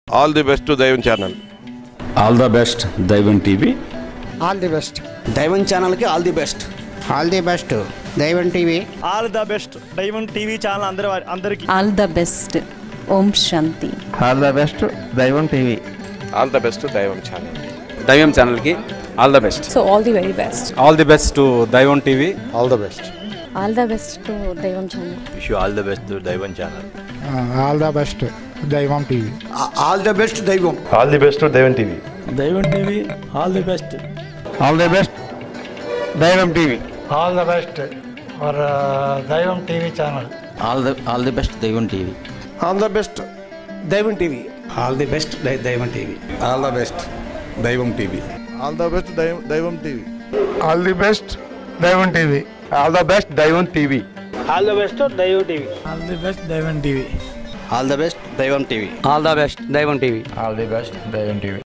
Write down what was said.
all the best Daivam channel all the best Daivam TV all the best Daivam ఛానల్కి all the best all the best Daivam TV all the best Daivam TV channel అందరి వారి- అందరికీ all the best ఓం శాంతి all the best Daivam TV all the best Daivam channel Daivam ఛానల్కి all the best so all the very best all the best to Daivam TV all the best all the best to దైవం channel wish all the best Daivam channel all the best Daivam TV all the best Daivam all the best Daivam TV Daivam TV all the best all the best Daivam TV all the best for Daivam TV channel all the all the best Daivam TV all the best Daivam TV all the best Daivam TV all the best Daivam TV all the best Daivam TV all the best Daivam TV all the best Daivam TV all the best Daivam TV all the best Daivam TV all the best Daivam TV all the best Daivam TV all the best Daivam TV